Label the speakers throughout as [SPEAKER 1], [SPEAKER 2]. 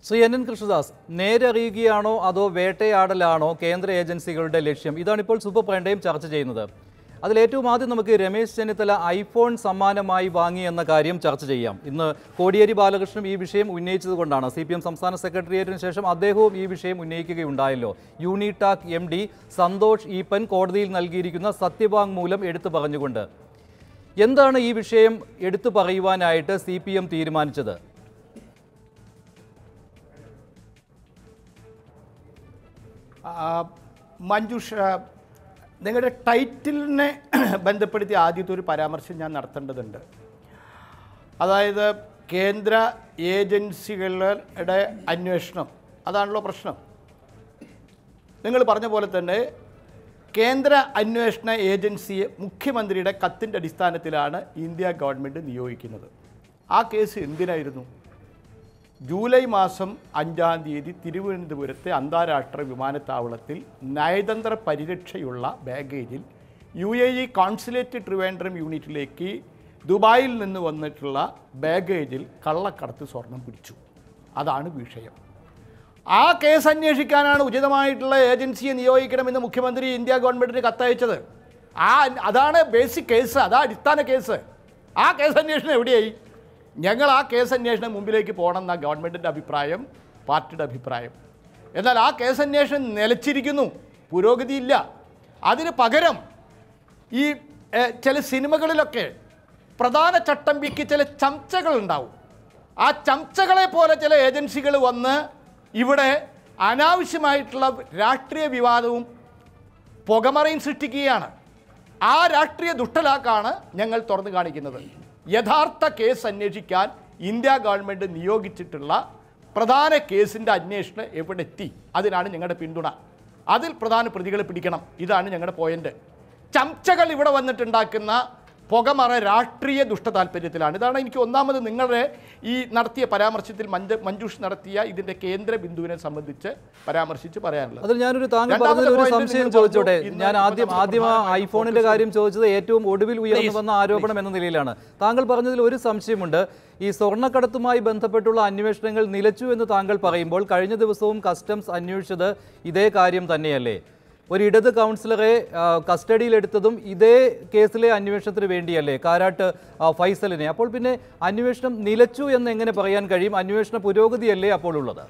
[SPEAKER 1] Shri N N Krishnadas നേരറിയുകയാണോ അതോ വേട്ടയാടലാണോ കേന്ദ്ര ഏജൻസികളുടെ ലക്ഷ്യം ഇതാണിപ്പോൾ സൂപ്പർ പ്രൈം ചർച്ച ചെയ്യുന്നത് അതിൽ ഏറ്റവും ആദ്യം നമുക്ക് രമേശ് ചെന്നിത്തല ഐഫോൺ സമ്മാനമായി വാങ്ങി എന്ന കാര്യം ചർച്ച ചെയ്യാം ഇന്ന് കോടിയേരി ബാലകൃഷ്ണൻ ഈ വിഷയം ഉന്നയിച്ചതുകൊണ്ടാണ് സി പി എം സംസ്ഥാന സെക്രട്ടേറിയറ്റിന് ശേഷം അദ്ദേഹവും ഈ വിഷയം ഉന്നയിക്കുകയുണ്ടായല്ലോ യൂണിടാക് എം ഡി സന്തോഷ് ഈപ്പൻ കോടതിയിൽ നൽകിയിരിക്കുന്ന സത്യവാങ്മൂലം എടുത്തു പറഞ്ഞുകൊണ്ട് എന്താണ് ഈ വിഷയം എടുത്തു പറയുവാനായിട്ട് സി പി എം തീരുമാനിച്ചത്
[SPEAKER 2] ആ, മഞ്ജുഷ നിങ്ങളുടെ ടൈറ്റിലിനെ ബന്ധപ്പെടുത്തി ആദ്യത്തെ ഒരു പരാമർശം ഞാൻ നടത്തേണ്ടതുണ്ട് അതായത് കേന്ദ്ര ഏജൻസികളുടെ അന്വേഷണം അതാണല്ലോ പ്രശ്നം നിങ്ങൾ പറഞ്ഞ പോലെ തന്നെ കേന്ദ്ര അന്വേഷണ ഏജൻസിയെ മുഖ്യമന്ത്രിയുടെ കത്തിൻ്റെ അടിസ്ഥാനത്തിലാണ് ഇന്ത്യ ഗവൺമെൻറ് നിയോഗിക്കുന്നത് ആ കേസ് എന്തിനായിരുന്നു ജൂലൈ മാസം അഞ്ചാം തീയതി തിരുവനന്തപുരത്തെ അന്താരാഷ്ട്ര വിമാനത്താവളത്തിൽ നയതന്ത്ര പരിരക്ഷയുള്ള ബാഗേജിൽ U A E consulate Trivandrum യൂണിറ്റിലേക്ക് ദുബായിൽ നിന്ന് വന്നിട്ടുള്ള ബാഗേജിൽ കള്ളക്കടത്ത് സ്വർണം പിടിച്ചു അതാണ് വിഷയം ആ കേസ് അന്വേഷിക്കാനാണ് ഉചിതമായിട്ടുള്ള ഏജൻസിയെ നിയോഗിക്കണമെന്ന് മുഖ്യമന്ത്രി ഇന്ത്യ ഗവൺമെൻറ്റിന് കത്തയച്ചത് ആ അതാണ് ബേസിക് കേസ് അതാ അടിസ്ഥാന കേസ് ആ കേസ് അന്വേഷണം എവിടെയായി ഞങ്ങൾ ആ കേസ് അന്വേഷണം മുമ്പിലേക്ക് പോകണം എന്ന ഗവൺമെൻറ്റിൻ്റെ അഭിപ്രായം പാർട്ടിയുടെ അഭിപ്രായം എന്നാൽ ആ കേസ് അന്വേഷണം നിലച്ചിരിക്കുന്നു പുരോഗതിയില്ല അതിന് പകരം ഈ ഏഹ്, ചില സിനിമകളിലൊക്കെ പ്രധാന ചട്ടമ്പിക്ക് ചില ചംച്ചകൾ ഉണ്ടാവും ആ ചംച്ചകളെ പോലെ ചില ഏജൻസികൾ വന്ന് ഇവിടെ അനാവശ്യമായിട്ടുള്ള രാഷ്ട്രീയ വിവാദവും പുകമറയും സൃഷ്ടിക്കുകയാണ് ആ രാഷ്ട്രീയ ദുഷ്ടലാക്കാണ് ഞങ്ങൾ തുറന്നു കാണിക്കുന്നത് യഥാർത്ഥ കേസ് അന്വേഷിക്കാൻ ഇന്ത്യ ഗവൺമെൻറ് നിയോഗിച്ചിട്ടുള്ള പ്രധാന കേസിൻ്റെ അന്വേഷണം എവിടെ എത്തി അതിനാണ് ഞങ്ങളുടെ പിന്തുണ അതിൽ പ്രധാന പ്രതികളെ പിടിക്കണം ഇതാണ് ഞങ്ങളുടെ പോയിന്റ് ചംച്ചകൾ ഇവിടെ വന്നിട്ടുണ്ടാക്കുന്ന പുകമറ രാഷ്ട്രീയ ദുഷ്ടതാൽപര്യത്തിലാണ് ഇതാണ് എനിക്ക് ഒന്നാമത് നിങ്ങളുടെ ഈ നടത്തിയ പരാമർശത്തിൽ മഞ്ജ മഞ്ജുഷ് നടത്തിയ ഇതിൻ്റെ കേന്ദ്ര ബിന്ദുവിനെ സംബന്ധിച്ച് പരാമർശിച്ച് പറയാനുള്ളത്
[SPEAKER 1] അതിൽ ഞാനൊരു താങ്കൾ
[SPEAKER 2] രണ്ടാമത്തെ
[SPEAKER 1] പറഞ്ഞതിൽ ഒരു
[SPEAKER 2] point
[SPEAKER 1] സംശയം
[SPEAKER 2] നിങ്ങൾ
[SPEAKER 1] ചോദിച്ചോട്ടെ
[SPEAKER 2] പറഞ്ഞു, ഇന്ന്
[SPEAKER 1] ഞാൻ ആദ്യം
[SPEAKER 2] ഇപ്പോ
[SPEAKER 1] ആദ്യം ആ
[SPEAKER 2] പ്രധാനമായും
[SPEAKER 1] ഐഫോണിന്റെ
[SPEAKER 2] focus
[SPEAKER 1] കാര്യം ചോദിച്ചത് ഏറ്റവും ഒടുവിൽ ഉയർന്നു
[SPEAKER 2] Please,
[SPEAKER 1] വന്ന ആരോപണം എന്ന നിലയിലാണ് താങ്കൾ പറഞ്ഞതിൽ ഒരു സംശയമുണ്ട് ഈ സ്വർണ്ണക്കടത്തുമായി ബന്ധപ്പെട്ടുള്ള അന്വേഷണങ്ങൾ നിലച്ചു എന്ന് താങ്കൾ പറയുമ്പോൾ കഴിഞ്ഞ ദിവസവും കസ്റ്റംസ് അന്വേഷിച്ചത് ഇതേ കാര്യം തന്നെയല്ലേ ഒരു ഇടത് കൗൺസിലറെ ആ, കസ്റ്റഡിയിലെടുത്തതും ഇതേ കേസിലെ അന്വേഷണത്തിന് വേണ്ടിയല്ലേ കാരാട്ട് ആ, ഫൈസലിനെ അപ്പോൾ പിന്നെ അന്വേഷണം നിലച്ചു എന്ന് എങ്ങനെ പറയാൻ കഴിയും അന്വേഷണ പുരോഗതിയല്ലേ അപ്പോൾ ഉള്ളത്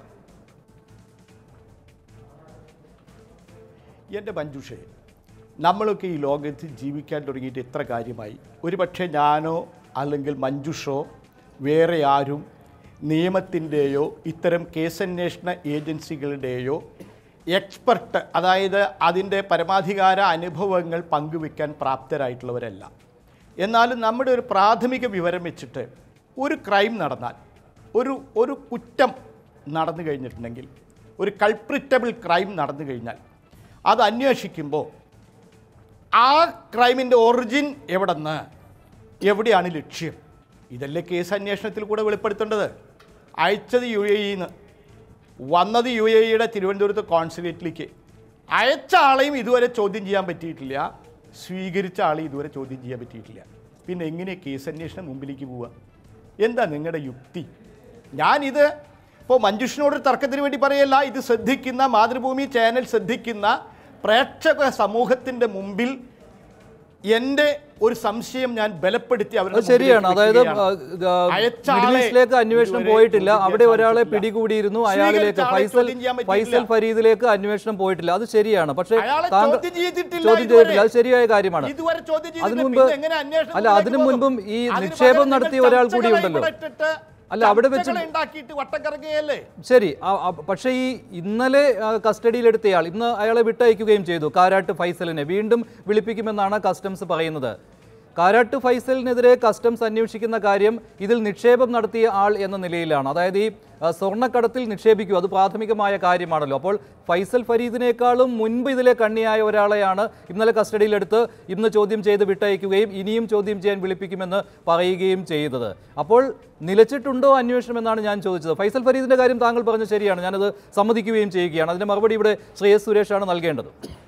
[SPEAKER 2] എൻ്റെ മഞ്ജുഷേ നമ്മളൊക്കെ ഈ ലോകത്ത് ജീവിക്കാൻ തുടങ്ങിയിട്ട് എത്ര കാര്യമായി ഒരുപക്ഷെ ഞാനോ അല്ലെങ്കിൽ മഞ്ജുഷോ വേറെ ആരും നിയമത്തിൻ്റെയോ ഇത്തരം കേസന്വേഷണ ഏജൻസികളുടെയോ എക്സ്പെർട്ട് അതായത് അതിൻ്റെ പരമാധികാര അനുഭവങ്ങൾ പങ്കുവെക്കാൻ പ്രാപ്തരായിട്ടുള്ളവരല്ല എന്നാലും നമ്മുടെ ഒരു പ്രാഥമിക വിവരം വെച്ചിട്ട് ഒരു ക്രൈം നടന്നാൽ ഒരു ഒരു കുറ്റം നടന്നു കഴിഞ്ഞിട്ടുണ്ടെങ്കിൽ ഒരു കൾപ്രിറ്റബിൾ ക്രൈം നടന്നു കഴിഞ്ഞാൽ അത് അന്വേഷിക്കുമ്പോൾ ആ ക്രൈമിൻ്റെ ഒറിജിൻ എവിടെ നിന്ന് എവിടെയാണ് ലക്ഷ്യം ഇതല്ലേ കേസ് അന്വേഷണത്തിൽ കൂടെ വെളിപ്പെടുത്തേണ്ടത് അയച്ചത് യു എ ഇന്ന് വന്നത് യു എ ഇയുടെ തിരുവനന്തപുരത്ത് കോൺസുലേറ്റിലേക്ക് അയച്ച ആളെയും ഇതുവരെ ചോദ്യം ചെയ്യാൻ പറ്റിയിട്ടില്ല സ്വീകരിച്ച ആളെയും ഇതുവരെ ചോദ്യം ചെയ്യാൻ പറ്റിയിട്ടില്ല പിന്നെ എങ്ങനെ കേസ് അന്വേഷണം മുമ്പിലേക്ക് പോവുക എന്താ നിങ്ങളുടെ യുക്തി ഞാനിത് ഇപ്പോൾ മഞ്ജുഷിനോട് ഒരു തർക്കത്തിന് വേണ്ടി പറയല്ല ഇത് ശ്രദ്ധിക്കുന്ന മാതൃഭൂമി ചാനൽ ശ്രദ്ധിക്കുന്ന പ്രേക്ഷക സമൂഹത്തിന്റെ മുമ്പിൽ എൻ്റെ ഒരു സംശയം ഞാൻ ബലപ്പെടുത്തി അവരുടെ
[SPEAKER 1] അത് ശരിയാണ്
[SPEAKER 2] മുമ്പിലേക്ക്
[SPEAKER 1] അതായത്
[SPEAKER 2] വെക്കുകയാണ്.
[SPEAKER 1] ആ, ആ,
[SPEAKER 2] അയച്ച
[SPEAKER 1] മിഡിൽ
[SPEAKER 2] ആളെ
[SPEAKER 1] ഈസ്റ്റിലേക്ക് അന്വേഷണം
[SPEAKER 2] ഇതുവരെ
[SPEAKER 1] പോയിട്ടില്ല
[SPEAKER 2] ചോദ്യം
[SPEAKER 1] അവിടെ
[SPEAKER 2] ചെയ്യാൻ
[SPEAKER 1] ഒരാളെ
[SPEAKER 2] സാധിച്ചിട്ടില്ല.
[SPEAKER 1] പിടികൂടിയിരുന്നു
[SPEAKER 2] സ്വീകരിച്ച
[SPEAKER 1] അയാളിലേക്ക്
[SPEAKER 2] ആളെ
[SPEAKER 1] ഫൈസൽ
[SPEAKER 2] ചോദ്യം ചെയ്യാൻ പറ്റിയില്ല.
[SPEAKER 1] ഫൈസൽ ഫരീദിലേക്ക് അന്വേഷണം പോയിട്ടില്ല അത് ശരിയാണ് പക്ഷേ
[SPEAKER 2] അയാളെ
[SPEAKER 1] താങ്കൾ
[SPEAKER 2] ചോദ്യം ചെയ്തിട്ടില്ല
[SPEAKER 1] ചോദ്യം
[SPEAKER 2] ഇതുവരെ.
[SPEAKER 1] ചെയ്തിട്ടില്ല അത് ശരിയായ കാര്യമാണ്
[SPEAKER 2] ഇതുവരെ ചോദ്യം ചെയ്തിട്ടില്ല.
[SPEAKER 1] അതിനു മുമ്പ്
[SPEAKER 2] പിന്നെ എങ്ങനെ അന്വേഷണം
[SPEAKER 1] അല്ല അതിനു
[SPEAKER 2] മുമ്പിലേക്ക്
[SPEAKER 1] മുൻപും
[SPEAKER 2] പോകും?
[SPEAKER 1] ഈ
[SPEAKER 2] അതിന്
[SPEAKER 1] നിക്ഷേപം
[SPEAKER 2] പകരം
[SPEAKER 1] നടത്തിയ
[SPEAKER 2] നിങ്ങൾ
[SPEAKER 1] ഒരാൾ കൂടി
[SPEAKER 2] ചർച്ചകളെ
[SPEAKER 1] ഉണ്ടല്ലോ
[SPEAKER 2] ഇവിടെ ഇട്ടിട്ട്
[SPEAKER 1] അല്ല, അവിടെ വെച്ച്
[SPEAKER 2] ചർച്ചകളെ ഉണ്ടാക്കിയിട്ട് വട്ടം കറങ്ങുകയല്ലേ
[SPEAKER 1] ശരി ആ- ആ- പക്ഷേ ഈ ഇന്നലെ ആ, കസ്റ്റഡിയിലെടുത്തയാൾ ഇന്ന് അയാളെ വിട്ടയക്കുകയും ചെയ്തു കാരാട്ട് ഫൈസലിനെ വീണ്ടും വിളിപ്പിക്കുമെന്നാണ് കസ്റ്റംസ് പറയുന്നത് കാരാട്ട് ഫൈസലിനെതിരെ കസ്റ്റംസ് അന്വേഷിക്കുന്ന കാര്യം ഇതിൽ നിക്ഷേപം നടത്തിയ ആൾ എന്ന നിലയിലാണ് അതായത് ഈ ആ, സ്വർണ്ണക്കടത്തിൽ നിക്ഷേപിക്കൂ അത് പ്രാഥമികമായ കാര്യമാണല്ലോ അപ്പോൾ ഫൈസൽ ഫരീദിനേക്കാളും മുൻപ് ഇതിലെ കണ്ണിയായ ഒരാളെയാണ് ഇന്നലെ കസ്റ്റഡിയിലെടുത്ത് ഇന്ന് ചോദ്യം ചെയ്ത് വിട്ടയക്കുകയും ഇനിയും ചോദ്യം ചെയ്യാൻ വിളിപ്പിക്കുമെന്ന് പറയുകയും ചെയ്തത് അപ്പോൾ നിലച്ചിട്ടുണ്ടോ അന്വേഷണം എന്നാണ് ഞാൻ ചോദിച്ചത് ഫൈസൽ ഫരീദിന്റെ കാര്യം താങ്കൾ പറഞ്ഞത് ശരിയാണ് ഞാനത് സമ്മതിക്കുകയും ചെയ്യുകയാണ് അതിന്റെ മറുപടി ഇവിടെ ശ്രീ എസ് സുരേഷാണ് നൽകേണ്ടത്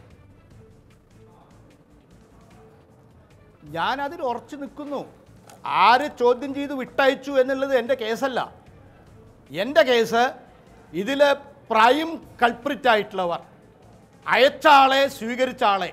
[SPEAKER 2] ഞാൻ അതിൽ ഉറച്ചു നിൽക്കുന്നു ആര് ചോദ്യം ചെയ്ത് വിട്ടയച്ചു എന്നുള്ളത് എൻ്റെ കേസല്ല എൻ്റെ കേസ് ഇതിൽ പ്രൈം കൾപ്രിറ്റ് ആയിട്ടുള്ളവർ അയച്ച ആളെ സ്വീകരിച്ച ആളെ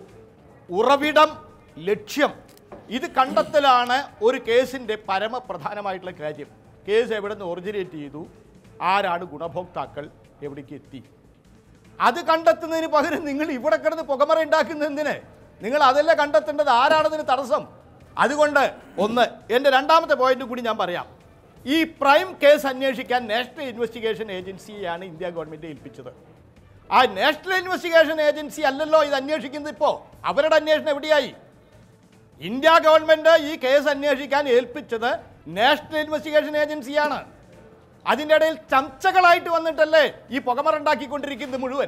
[SPEAKER 2] ഉറവിടം ലക്ഷ്യം ഇത് കണ്ടെത്തലാണ് ഒരു കേസിൻ്റെ പരമപ്രധാനമായിട്ടുള്ള കാര്യം കേസ് എവിടെ നിന്ന് ഒറിജിനേറ്റ് ചെയ്തു ആരാണ് ഗുണഭോക്താക്കൾ എവിടേക്ക് എത്തി അത് കണ്ടെത്തുന്നതിന് പകരം നിങ്ങൾ ഇവിടെ കിടന്ന് പുകമറ ഉണ്ടാക്കുന്ന എന്തിന് നിങ്ങൾ അതല്ല കണ്ടെത്തേണ്ടത് ആരാണതിന് തടസ്സം അതുകൊണ്ട് ഒന്ന് എൻ്റെ രണ്ടാമത്തെ പോയിന്റ് കൂടി ഞാൻ പറയാം ഈ പ്രൈം കേസ് അന്വേഷിക്കാൻ നാഷണൽ ഇൻവെസ്റ്റിഗേഷൻ ഏജൻസിയെയാണ് ഇന്ത്യ ഗവൺമെൻറ് ഏൽപ്പിച്ചത് ആ നാഷണൽ ഇൻവെസ്റ്റിഗേഷൻ ഏജൻസി അല്ലല്ലോ ഇത് അന്വേഷിക്കുന്നത് ഇപ്പോൾ അവരുടെ അന്വേഷണം എവിടെയായി ഇന്ത്യ ഗവൺമെൻറ് ഈ കേസ് അന്വേഷിക്കാൻ ഏൽപ്പിച്ചത് നാഷണൽ ഇൻവെസ്റ്റിഗേഷൻ ഏജൻസിയാണ് അതിൻ്റെ ഇടയിൽ ചർച്ചകളായിട്ട് വന്നിട്ടല്ലേ ഈ പുകമറുണ്ടാക്കിക്കൊണ്ടിരിക്കുന്നത് മുഴുവൻ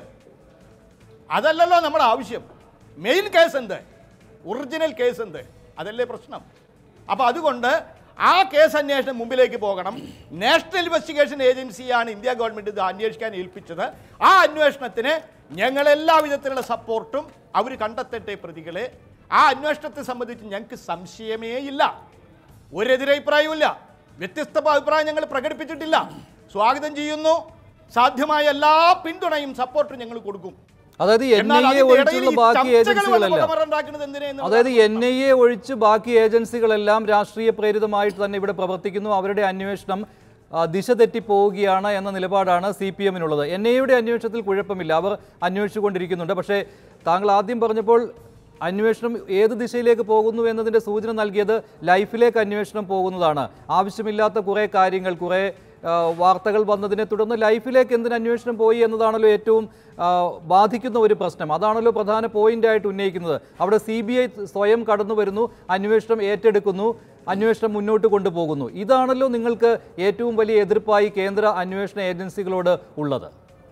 [SPEAKER 2] അതല്ലല്ലോ നമ്മുടെ ആവശ്യം മെയിൻ കേസ് എന്ത് ഒറിജിനൽ കേസ് എന്ത് അതല്ലേ പ്രശ്നം അപ്പോൾ അതുകൊണ്ട് ആ കേസ് അന്വേഷണം മുമ്പിലേക്ക് പോകണം നാഷണൽ ഇൻവെസ്റ്റിഗേഷൻ ഏജൻസിയാണ് ഇന്ത്യ ഗവൺമെൻറ് ഇത് അന്വേഷിക്കാൻ ഏൽപ്പിച്ചത് ആ അന്വേഷണത്തിന് ഞങ്ങൾ എല്ലാ വിധത്തിലുള്ള സപ്പോർട്ടും അവർ കണ്ടെത്തട്ടെ പ്രതികളെ ആ അന്വേഷണത്തെ സംബന്ധിച്ച് ഞങ്ങൾക്ക് സംശയമേ ഇല്ല ഒരെതിരഭിപ്രായവുമില്ല വ്യത്യസ്ത അഭിപ്രായം ഞങ്ങൾ പ്രകടിപ്പിച്ചിട്ടില്ല സ്വാഗതം ചെയ്യുന്നു സാധ്യമായ എല്ലാ പിന്തുണയും സപ്പോർട്ടും ഞങ്ങൾ കൊടുക്കും
[SPEAKER 1] അതായത് എൻ
[SPEAKER 2] എന്നാൽ
[SPEAKER 1] ഐ എ
[SPEAKER 2] അതിന്റെ ഇടയിൽ
[SPEAKER 1] ഒഴിച്ചുള്ള
[SPEAKER 2] ഈ
[SPEAKER 1] ബാക്കി
[SPEAKER 2] ചർച്ചകൾ വന്ന്
[SPEAKER 1] ഏജൻസികളെല്ലാം
[SPEAKER 2] പുകമറയുണ്ടാക്കുന്നത് എന്തിനാ എന്നുള്ളതാണ്
[SPEAKER 1] അതായത് എൻ ഐ എ ഒഴിച്ച് ബാക്കി ഏജൻസികളെല്ലാം രാഷ്ട്രീയ പ്രേരിതമായിട്ട് തന്നെ ഇവിടെ പ്രവർത്തിക്കുന്നു അവരുടെ അന്വേഷണം ആ, ദിശ തെറ്റിപ്പോവുകയാണ് എന്ന നിലപാടാണ് സി പി എമ്മിനുള്ളത് എൻ ഐ എയുടെ അന്വേഷണത്തിൽ കുഴപ്പമില്ല അവർ അന്വേഷിച്ചുകൊണ്ടിരിക്കുന്നുണ്ട് പക്ഷേ താങ്കൾ ആദ്യം പറഞ്ഞപ്പോൾ അന്വേഷണം ഏത് ദിശയിലേക്ക് പോകുന്നു എന്നതിൻ്റെ സൂചന നൽകിയത് ലൈഫിലേക്ക് അന്വേഷണം പോകുന്നതാണ് ആവശ്യമില്ലാത്ത കുറേ കാര്യങ്ങൾ കുറേ ആ, വാർത്തകൾ വന്നതിനെ തുടർന്ന് ലൈഫിലേക്ക് എന്തിന് അന്വേഷണം പോയി എന്നതാണല്ലോ ഏറ്റവും ആ, ബാധിക്കുന്ന ഒരു പ്രശ്നം അതാണല്ലോ പ്രധാന പോയിന്റായിട്ട് ഉന്നയിക്കുന്നത് അവിടെ സി ബി ഐ സ്വയം കടന്നു വരുന്നു അന്വേഷണം ഏറ്റെടുക്കുന്നു അന്വേഷണം മുന്നോട്ട് കൊണ്ടുപോകുന്നു ഇതാണല്ലോ നിങ്ങൾക്ക് ഏറ്റവും വലിയ എതിർപ്പായി കേന്ദ്ര അന്വേഷണ ഏജൻസികളോട് ഉള്ളത്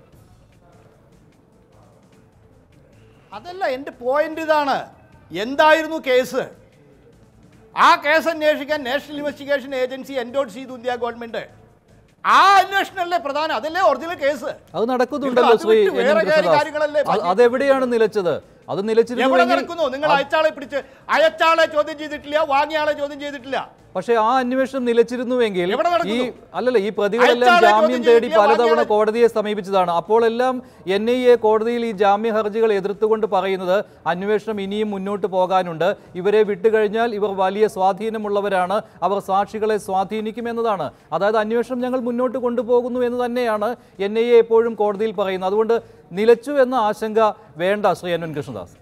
[SPEAKER 2] അതല്ല എൻ്റെ പോയിന്റ് ഇതാണ് എന്തായിരുന്നു കേസ് ആ കേസ് അന്വേഷിക്കാൻ നാഷണൽ ഇൻവെസ്റ്റിഗേഷൻ ഏജൻസി എൻഡോഴ്സ് ചെയ്തു ഇന്ത്യ ഗവൺമെന്റ് ആ അന്വേഷണമല്ലേ പ്രധാനം അതല്ലേ ഒറിജിനൽ കേസ്
[SPEAKER 1] അത് നടക്കുന്നുണ്ടല്ലോ
[SPEAKER 2] അത്
[SPEAKER 1] ശ്രീ
[SPEAKER 2] വിട്ട്
[SPEAKER 1] എൻ.
[SPEAKER 2] വേറെ
[SPEAKER 1] എൻ. കൃഷ്ണദാസ്.
[SPEAKER 2] കാര്യങ്ങളല്ലേ
[SPEAKER 1] അത് അതെവിടെയാണ് നിലച്ചത് അത്
[SPEAKER 2] എവിടെ
[SPEAKER 1] നിലച്ചിരുന്നുവെങ്കിൽ
[SPEAKER 2] നടക്കുന്നു നിങ്ങൾ അയച്ചാളെ പിടിച്ച് അയച്ചാളെ ചോദ്യം ചെയ്തിട്ടില്ല വാങ്ങിയാളെ ചോദ്യം ചെയ്തിട്ടില്ല
[SPEAKER 1] പക്ഷേ ആ അന്വേഷണം നിലച്ചിരുന്നുവെങ്കിൽ
[SPEAKER 2] എവിടെ
[SPEAKER 1] ഈ
[SPEAKER 2] നടക്കുന്നു?
[SPEAKER 1] അല്ലല്ല ഈ പ്രതികളെല്ലാം
[SPEAKER 2] അയച്ചാളെ
[SPEAKER 1] ജാമ്യം
[SPEAKER 2] ചോദ്യം
[SPEAKER 1] തേടി
[SPEAKER 2] ചെയ്തിട്ടില്ല,
[SPEAKER 1] പലതവണ
[SPEAKER 2] വാങ്ങിയാളെ-
[SPEAKER 1] കോടതിയെ സമീപിച്ചതാണ് അപ്പോൾ എല്ലാം എൻ ഐ എ കോടതിയിൽ ഈ ജാമ്യ ഹർജികൾ എതിർത്തുകൊണ്ട് പറയുന്നത് അന്വേഷണം ഇനിയും മുന്നോട്ട് പോകാനുണ്ട് ഇവരെ വിട്ടുകഴിഞ്ഞാൽ ഇവർ വലിയ സ്വാധീനമുള്ളവരാണ് അവർ സാക്ഷികളെ സ്വാധീനിക്കുമെന്നതാണ് അതായത് അന്വേഷണം ഞങ്ങൾ മുന്നോട്ട് കൊണ്ടുപോകുന്നു എന്ന് തന്നെയാണ് എൻ ഐ എ എപ്പോഴും കോടതിയിൽ പറയുന്നത് അതുകൊണ്ട് നിലച്ചു എന്ന ആശങ്ക വേണ്ട ശ്രീ എൻ എൻ കൃഷ്ണദാസ്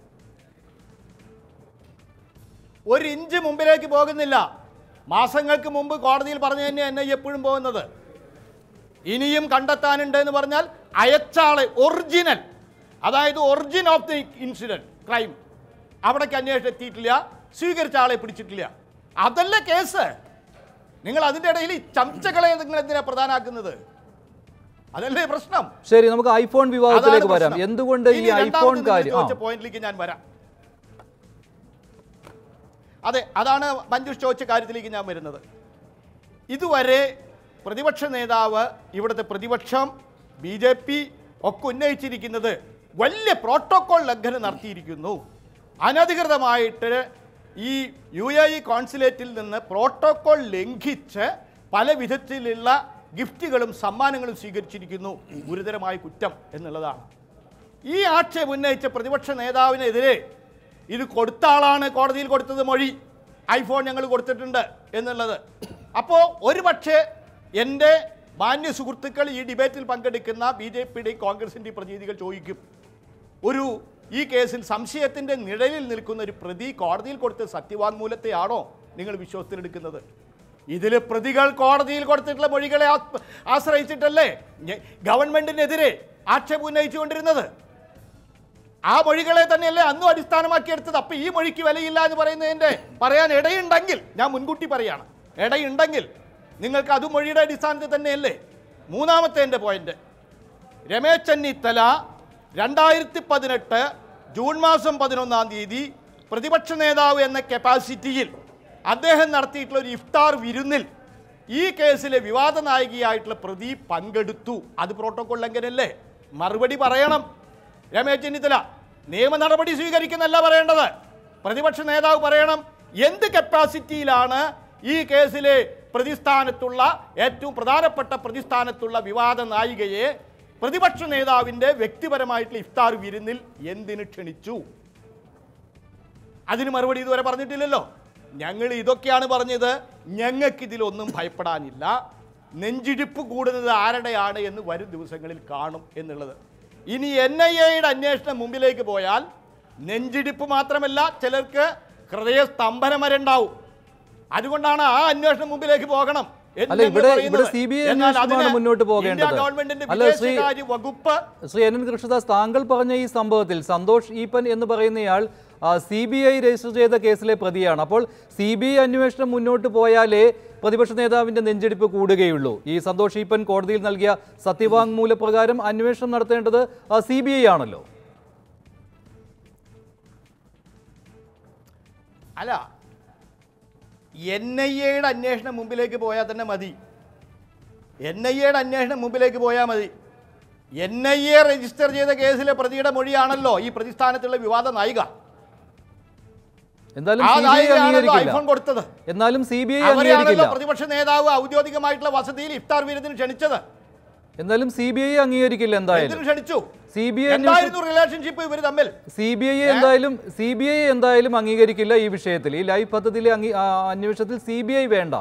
[SPEAKER 2] ഒരു ഇഞ്ച് മുമ്പിലേക്ക് പോകുന്നില്ല മാസങ്ങൾക്ക് മുമ്പ് കോടതിയിൽ പറഞ്ഞു തന്നെ എന്നെ എപ്പോഴും പോകുന്നത് ഇനിയും കണ്ടെത്താനുണ്ട് എന്ന് പറഞ്ഞാൽ അയച്ചാളെ ഒറിജിനൽ അതായത് origin of the incident crime അവിടേക്ക് അന്വേഷണം എത്തിയിട്ടില്ല സ്വീകരിച്ച ആളെ പിടിച്ചിട്ടില്ല അതല്ലേ കേസ് നിങ്ങൾ അതിൻ്റെ ഇടയിൽ ഈ ചംച്ചകളെ നിങ്ങൾ എന്തിനാ പ്രധാനാക്കുന്നത് അതല്ലേ പ്രശ്നം
[SPEAKER 1] ശരി നമുക്ക് ഐഫോൺ വിവാദത്തിലേക്ക്
[SPEAKER 2] അതാണ്
[SPEAKER 1] വരാം
[SPEAKER 2] പ്രശ്നം.
[SPEAKER 1] എന്തുകൊണ്ട് ഈ
[SPEAKER 2] ഇനി രണ്ടാമത്
[SPEAKER 1] ഐഫോൺ
[SPEAKER 2] നിങ്ങൾ
[SPEAKER 1] കാര്യം ആ.
[SPEAKER 2] ചോദിച്ച പോയിന്റിലേക്ക് ഞാൻ വരാം അതെ അതാണ് മഞ്ജുഷ് ചോദിച്ച കാര്യത്തിലേക്ക് ഞാൻ വരുന്നത് ഇതുവരെ പ്രതിപക്ഷ നേതാവ് ഇവിടുത്തെ പ്രതിപക്ഷം ബി ജെ പി ഒക്കെ ഉന്നയിച്ചിരിക്കുന്നത് വലിയ പ്രോട്ടോകോൾ ലംഘനം നടത്തിയിരിക്കുന്നു അനധികൃതമായിട്ട് ഈ യു എ ഇ കോൺസുലേറ്റിൽ നിന്ന് പ്രോട്ടോകോൾ ലംഘിച്ച് പല വിധത്തിലുള്ള ഗിഫ്റ്റുകളും സമ്മാനങ്ങളും സ്വീകരിച്ചിരിക്കുന്നു ഗുരുതരമായ കുറ്റം എന്നുള്ളതാണ് ഈ ആക്ഷേപം ഉന്നയിച്ച പ്രതിപക്ഷ നേതാവിനെതിരെ ഇത് കൊടുത്ത ആളാണ് കോടതിയിൽ കൊടുത്തത് മൊഴി ഐഫോൺ ഞങ്ങൾ കൊടുത്തിട്ടുണ്ട് എന്നുള്ളത് അപ്പോൾ ഒരു പക്ഷേ എൻ്റെ മാന്യ സുഹൃത്തുക്കൾ ഈ ഡിബേറ്റിൽ പങ്കെടുക്കുന്ന ബി ജെ പിയുടെയും കോൺഗ്രസിൻ്റെയും പ്രതിനിധികൾ ചോദിക്കും ഒരു ഈ കേസിൽ സംശയത്തിൻ്റെ നിഴലിൽ നിൽക്കുന്ന ഒരു പ്രതി കോടതിയിൽ കൊടുത്ത സത്യവാങ്മൂലത്തെയാണോ നിങ്ങൾ വിശ്വാസത്തിലെടുക്കുന്നത് ഇതിൽ പ്രതികൾ കോടതിയിൽ കൊടുത്തിട്ടുള്ള മൊഴികളെ ആ- ആശ്രയിച്ചിട്ടല്ലേ ഞ- ഗവൺമെന്റിനെതിരെ ആക്ഷേപം ഉന്നയിച്ചുകൊണ്ടിരുന്നത് ആ മൊഴികളെ തന്നെയല്ലേ അന്നും അടിസ്ഥാനമാക്കി എടുത്തത് അപ്പൊ ഈ മൊഴിക്ക് വിലയില്ല എന്ന് പറയുന്നതിന്റെ പറയാൻ ഇടയുണ്ടെങ്കിൽ ഞാൻ മുൻകൂട്ടി പറയാണ് ഇടയുണ്ടെങ്കിൽ നിങ്ങൾക്ക് അത് മൊഴിയുടെ അടിസ്ഥാനത്തിൽ തന്നെയല്ലേ മൂന്നാമത്തെ എൻ്റെ പോയിന്റ് രമേശ് ചെന്നിത്തല രണ്ടായിരത്തി പതിനെട്ട് ജൂൺ മാസം പതിനൊന്നാം തീയതി പ്രതിപക്ഷ നേതാവ് എന്ന കപ്പാസിറ്റിയിൽ അദ്ദേഹം നടത്തിയിട്ടുള്ള ഒരു ഇഫ്താർ വിരുന്നിൽ ഈ കേസിലെ വിവാദ നായികയായിട്ടുള്ള പ്രതി പങ്കെടുത്തു അത് പ്രോട്ടോകോൾ ലംഘനല്ലേ മറുപടി പറയണം രമേശ് ചെന്നിത്തല നിയമ നടപടി സ്വീകരിക്കുന്നല്ല പറയേണ്ടത് പ്രതിപക്ഷ നേതാവ് പറയണം എന്ത് കപ്പാസിറ്റിയിലാണ് ഈ കേസിലെ പ്രതിസ്ഥാനത്തുള്ള ഏറ്റവും പ്രധാനപ്പെട്ട പ്രതിസ്ഥാനത്തുള്ള വിവാദ നായികയെ പ്രതിപക്ഷ നേതാവിൻ്റെ വ്യക്തിപരമായിട്ടുള്ള ഇഫ്താർ വിരുന്നിൽ എന്തിന് ക്ഷണിച്ചു അതിന് മറുപടി ഇതുവരെ പറഞ്ഞിട്ടില്ലല്ലോ ഞങ്ങൾ ഇതൊക്കെയാണ് പറഞ്ഞത് ഞങ്ങൾക്ക് ഇതിലൊന്നും ഭയപ്പെടാനില്ല നെഞ്ചിടിപ്പ് കൂടുന്നത് ആരുടെയാണ് എന്ന് വരും ദിവസങ്ങളിൽ കാണും എന്നുള്ളത് ഇനി എൻ ഐ എയുടെ അന്വേഷണം മുമ്പിലേക്ക് പോയാൽ നെഞ്ചിടിപ്പ് മാത്രമല്ല ചിലർക്ക് ഹൃദയസ്തംഭനം വരെ ഉണ്ടാവും അതുകൊണ്ടാണ് ആ അന്വേഷണം മുമ്പിലേക്ക് പോകണം എന്ന്
[SPEAKER 1] അല്ല,
[SPEAKER 2] ഞങ്ങൾ
[SPEAKER 1] ഇവിടെ-
[SPEAKER 2] പറയുന്നത്.
[SPEAKER 1] ഇവിടെ CBI
[SPEAKER 2] എന്നാൽ
[SPEAKER 1] അന്വേഷണമാണ്
[SPEAKER 2] അതിന്
[SPEAKER 1] മുന്നോട്ട്
[SPEAKER 2] ഇന്ത്യ
[SPEAKER 1] പോകേണ്ടത്.
[SPEAKER 2] ഗവൺമെന്റിന്റെ
[SPEAKER 1] അല്ല, ശ്രീ-
[SPEAKER 2] വിദേശകാര്യ വകുപ്പ്
[SPEAKER 1] ശ്രീ എൻ എൻ കൃഷ്ണദാസ് താങ്കൾ പറഞ്ഞ ഈ സംഭവത്തിൽ സന്തോഷ് ഈപ്പൻ എന്ന് പറയുന്നയാൾ സി ബി ഐ രജിസ്റ്റർ ചെയ്ത കേസിലെ പ്രതിയാണ് അപ്പോൾ സി ബി ഐ അന്വേഷണം മുന്നോട്ട് പോയാലേ പ്രതിപക്ഷ നേതാവിന്റെ നെഞ്ചെടുപ്പ് കൂടുകയുള്ളൂ ഈ സന്തോഷ് ഈപ്പൻ കോടതിയിൽ നൽകിയ സത്യവാങ്മൂല പ്രകാരം അന്വേഷണം നടത്തേണ്ടത് സി ബി ഐ ആണല്ലോ
[SPEAKER 2] അല്ല എൻ ഐ എയുടെ അന്വേഷണം മുമ്പിലേക്ക് പോയാൽ തന്നെ മതി എൻ ഐ എയുടെ അന്വേഷണം മുമ്പിലേക്ക് പോയാൽ മതി എൻ ഐ എ രജിസ്റ്റർ ചെയ്ത കേസിലെ പ്രതിയുടെ മൊഴിയാണല്ലോ ഈ പ്രതിസ്ഥാനത്തുള്ള വിവാദ നായിക
[SPEAKER 1] എന്തായാലും
[SPEAKER 2] ആ
[SPEAKER 1] സി ബി ഐ
[SPEAKER 2] നായികയാണല്ലോ
[SPEAKER 1] അംഗീകരിക്കില്ല
[SPEAKER 2] ഐഫോൺ കൊടുത്തത്
[SPEAKER 1] എന്നാലും സി ബി ഐ
[SPEAKER 2] അവരെയാണല്ലോ
[SPEAKER 1] അംഗീകരിക്കില്ല
[SPEAKER 2] പ്രതിപക്ഷ നേതാവ് ഔദ്യോഗികമായിട്ടുള്ള വസതിയിൽ ഇഫ്താർ വിരുന്നിന് ക്ഷണിച്ചത്
[SPEAKER 1] എന്നാലും സി ബി ഐ അംഗീകരിക്കില്ല എന്തായാലും
[SPEAKER 2] എന്തിനു ക്ഷണിച്ചു
[SPEAKER 1] സി ബി ഐ
[SPEAKER 2] എന്തായിരുന്നു റിലേഷൻഷിപ്പ് ഇവർ തമ്മിൽ
[SPEAKER 1] സി ബി ഐ എന്തായാലും സി ബി ഐ എന്തായാലും അംഗീകരിക്കില്ല ഈ വിഷയത്തിൽ ഈ ലൈഫ് പദ്ധതിയിലെ അംഗീ ആ, അന്വേഷണത്തിൽ സി ബി ഐ വേണ്ട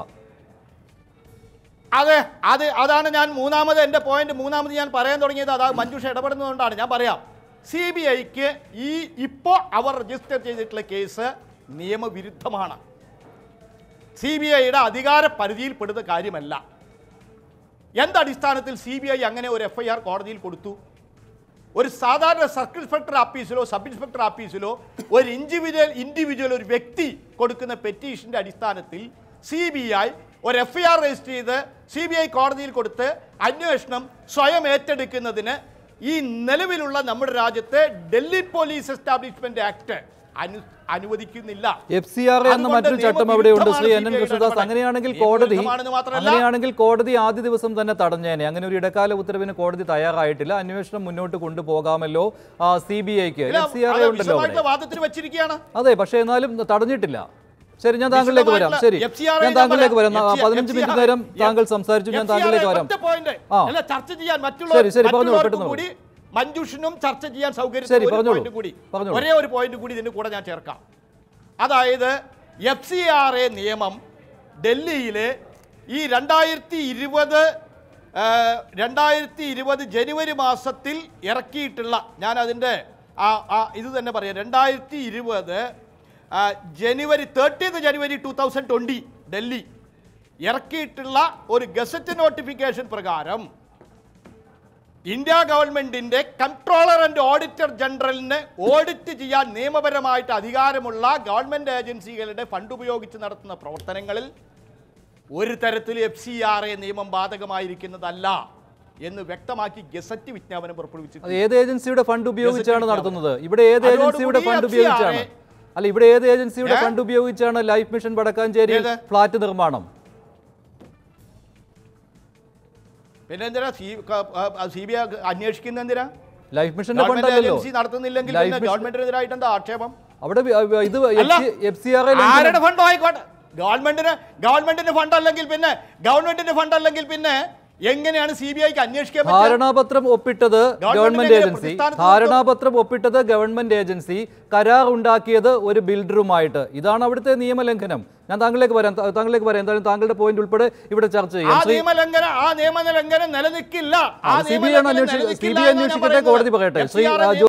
[SPEAKER 2] അതെ അത് അതാണ് ഞാൻ മൂന്നാമത് എൻ്റെ പോയിന്റ് മൂന്നാമത് ഞാൻ പറയാൻ തുടങ്ങിയത് അതാ മഞ്ജുഷ ഇടപെടുന്നതുകൊണ്ടാണ് ഞാൻ പറയാം സി ബി ഐക്ക് ഈ ഇപ്പോൾ അവർ രജിസ്റ്റർ ചെയ്തിട്ടുള്ള കേസ് നിയമവിരുദ്ധമാണ് സി ബി ഐയുടെ അധികാര പരിധിയിൽപ്പെടുന്ന കാര്യമല്ല എന്തടിസ്ഥാനത്തിൽ സി ബി ഐ അങ്ങനെ ഒരു എഫ് ഐ ആർ കോടതിയിൽ കൊടുത്തു ഒരു സാധാരണ സർക്കിൾ ഇൻസ്പെക്ടർ ഓഫീസിലോ സബ് ഇൻസ്പെക്ടർ ഓഫീസിലോ ഒരു ഇൻഡിവിജ്വൽ ഇൻഡിവിജ്വൽ ഒരു വ്യക്തി കൊടുക്കുന്ന പെറ്റീഷന്റെ അടിസ്ഥാനത്തിൽ സി ബി ഐ ഒരു എഫ് ഐ ആർ രജിസ്റ്റർ ചെയ്ത് സി ബി ഐ കോടതിയിൽ കൊടുത്ത് അന്വേഷണം സ്വയം ഏറ്റെടുക്കുന്നതിന് ഈ നിലവിലുള്ള നമ്മുടെ രാജ്യത്തെ ഡൽഹി പോലീസ് എസ്റ്റാബ്ലിഷ്മെന്റ് ആക്ട് അനു അനുവദിക്കുന്നില്ല
[SPEAKER 1] എഫ് സി ആർ എന്ന
[SPEAKER 2] അതുകൊണ്ട്
[SPEAKER 1] മറ്റൊരു ചട്ടം അവിടെയുണ്ട് ശ്രീ എൻ എൻ
[SPEAKER 2] നിയമവിരുദ്ധമാണ്
[SPEAKER 1] കൃഷ്ണദാസ്
[SPEAKER 2] CBI
[SPEAKER 1] അങ്ങനെയാണെങ്കിൽ
[SPEAKER 2] ഇടപെടൽ.
[SPEAKER 1] കോടതി
[SPEAKER 2] നിയമവിരുദ്ധമാണെന്ന് മാത്രമല്ല
[SPEAKER 1] അങ്ങനെയാണെങ്കിൽ കോടതി ആദ്യ ദിവസം തന്നെ തടഞ്ഞേനെ അങ്ങനെ ഒരു ഇടക്കാല ഉത്തരവിന് കോടതി തയ്യാറായിട്ടില്ല അന്വേഷണം മുന്നോട്ട് കൊണ്ടുപോകാമല്ലോ സി ബി ഐക്ക്
[SPEAKER 2] ഇല്ല,
[SPEAKER 1] എഫ് സി ആർ
[SPEAKER 2] അത്
[SPEAKER 1] ഉണ്ടല്ലോ അവിടെ
[SPEAKER 2] വിശദമായിട്ടുള്ള വാദത്തിന് വെച്ചിരിക്കുകയാണ്
[SPEAKER 1] അതെ പക്ഷേ എന്നാലും തടഞ്ഞിട്ടില്ല ശരി ഞാൻ താങ്കളിലേക്ക് വരാം ശരി
[SPEAKER 2] FCRA
[SPEAKER 1] ഞാൻ താങ്കളിലേക്ക് വരാം
[SPEAKER 2] FCRA
[SPEAKER 1] പതിനഞ്ച് മിനിറ്റ് നേരം താങ്കൾ സംസാരിച്ചു ഞാൻ താങ്കളിലേക്ക് വരാം
[SPEAKER 2] ഒറ്റ point.
[SPEAKER 1] ആ.
[SPEAKER 2] അല്ല, ചർച്ച ചെയ്യാൻ മറ്റുള്ള
[SPEAKER 1] ശരി, ശരി, പറഞ്ഞോളൂ,
[SPEAKER 2] മറ്റുള്ളവർക്കും
[SPEAKER 1] പെട്ടെന്ന്
[SPEAKER 2] കൂടി മഞ്ജുഷിനും ചർച്ച ചെയ്യാൻ സൗകര്യം
[SPEAKER 1] ശരി,
[SPEAKER 2] ഒരു
[SPEAKER 1] പറഞ്ഞോളൂ.
[SPEAKER 2] point കൂടി
[SPEAKER 1] പറഞ്ഞോളൂ.
[SPEAKER 2] ഒരേ ഒരു പോയിന്റ് കൂടി ഇതിന്റെ കൂടെ ഞാൻ ചേർക്കാം അതായത് എഫ് സി ആർ എ നിയമം ഡൽഹിയിലെ ഈ രണ്ടായിരത്തി ഇരുപത് രണ്ടായിരത്തി ഇരുപത് ജനുവരി മാസത്തിൽ ഇറക്കിയിട്ടുള്ള ഞാൻ അതിൻ്റെ ആ ആ ഇത് തന്നെ പറയാം രണ്ടായിരത്തി ഇരുപത് ജനുവരി thirtieth January two thousand twenty Delhi ഇറക്കിയിട്ടുള്ള ഒരു ഗസറ്റ് നോട്ടിഫിക്കേഷൻ പ്രകാരം ഇന്ത്യ ഗവൺമെന്റിന്റെ കൺട്രോളർ ആൻഡ് ഓഡിറ്റർ ജനറലിന് ഓഡിറ്റ് ചെയ്യാൻ നിയമപരമായിട്ട് അധികാരമുള്ള ഗവൺമെന്റ് ഏജൻസികളുടെ ഫണ്ട് ഉപയോഗിച്ച് നടത്തുന്ന പ്രവർത്തനങ്ങളിൽ ഒരു തരത്തിൽ എഫ് സി ആർ എ നിയമം ബാധകമായിരിക്കുന്നതല്ല എന്ന് വ്യക്തമാക്കി ഗസറ്റ് വിജ്ഞാപനം പുറപ്പെടുവിച്ചു
[SPEAKER 1] അത് ഏത് ഏജൻസിയുടെ ഫണ്ട് ഉപയോഗിച്ചാണ് നടത്തുന്നത് ഇവിടെ ഏത്
[SPEAKER 2] അതോടുകൂടി
[SPEAKER 1] ഏജൻസിയുടെ ഫണ്ട്
[SPEAKER 2] FCRA
[SPEAKER 1] ഉപയോഗിച്ചാണ് അല്ല ഇവിടെ ഏത് ഏജൻസിയുടെ
[SPEAKER 2] ഏ?
[SPEAKER 1] ഫണ്ട് ഉപയോഗിച്ചാണ് ലൈഫ് മിഷൻ വടക്കാഞ്ചേരി
[SPEAKER 2] ഏത്?
[SPEAKER 1] ഫ്ലാറ്റ് നിർമ്മാണം
[SPEAKER 2] പിന്നെ എന്തിനാ സി ബി ഐ അന്വേഷിക്കുന്ന എന്തിനാ
[SPEAKER 1] ലൈഫ് മിഷന്റെ
[SPEAKER 2] ഗവൺമെന്റ്
[SPEAKER 1] ഫണ്ടല്ലല്ലോ
[SPEAKER 2] ഏജൻസി നടത്തുന്നില്ലെങ്കിൽ
[SPEAKER 1] ലൈഫ്
[SPEAKER 2] പിന്നെ
[SPEAKER 1] മിഷൻ-
[SPEAKER 2] ഗവൺമെന്റിനെതിരായിട്ട് എന്താ ആക്ഷേപം
[SPEAKER 1] അവിടെ വി- അഹ് ഇത്
[SPEAKER 2] അല്ല,
[SPEAKER 1] എഫ് സി ആർ
[SPEAKER 2] ആരുടെ ഫണ്ടോ ആയിക്കോട്ടെ ഗവൺമെന്റിന് ഗവൺമെന്റിന്റെ ഫണ്ട് അല്ലെങ്കിൽ പിന്നെ ഗവൺമെന്റിന്റെ ഫണ്ട് അല്ലെങ്കിൽ പിന്നെ എങ്ങനെയാണ് സി ബി ഐക്ക് അന്വേഷിക്കാൻ പറ്റുക
[SPEAKER 1] ധാരണാപത്രം ഒപ്പിട്ടത് ഗവൺമെന്റ്
[SPEAKER 2] എങ്ങനെ
[SPEAKER 1] ഏജൻസി
[SPEAKER 2] പ്രതിസ്ഥാനത്ത്
[SPEAKER 1] ധാരണാപത്രം ഒപ്പിട്ടത് ഗവൺമെന്റ് ഏജൻസി കരാർ ഉണ്ടാക്കിയത് ഒരു ബിൽഡറുമായിട്ട് ഇതാണ് അവിടുത്തെ നിയമലംഘനം ഞാൻ താങ്കളിലേക്ക് വരാം താ- താങ്കളിലേക്ക് വരാം എന്തായാലും താങ്കളുടെ പോയിന്റ് ഉൾപ്പെടെ ഇവിടെ ചർച്ച
[SPEAKER 2] ആ
[SPEAKER 1] ചെയ്യാം ശ്രീ
[SPEAKER 2] നിയമലംഘനം ആ നിയമലംഘനം നിലനിൽക്കില്ല ആ
[SPEAKER 1] സി ബി ഐ ആണ്
[SPEAKER 2] നിയമലംഘനം
[SPEAKER 1] അന്വേഷിക്കുന്നത് സി
[SPEAKER 2] നിലനിൽക്കില്ല
[SPEAKER 1] ബി ഐ
[SPEAKER 2] എന്നാണ് ഞാൻ
[SPEAKER 1] അന്വേഷിക്കട്ടെ കോടതി
[SPEAKER 2] പറയുന്നത്.
[SPEAKER 1] പറയട്ടെ
[SPEAKER 2] FCRA
[SPEAKER 1] ശ്രീ രാജു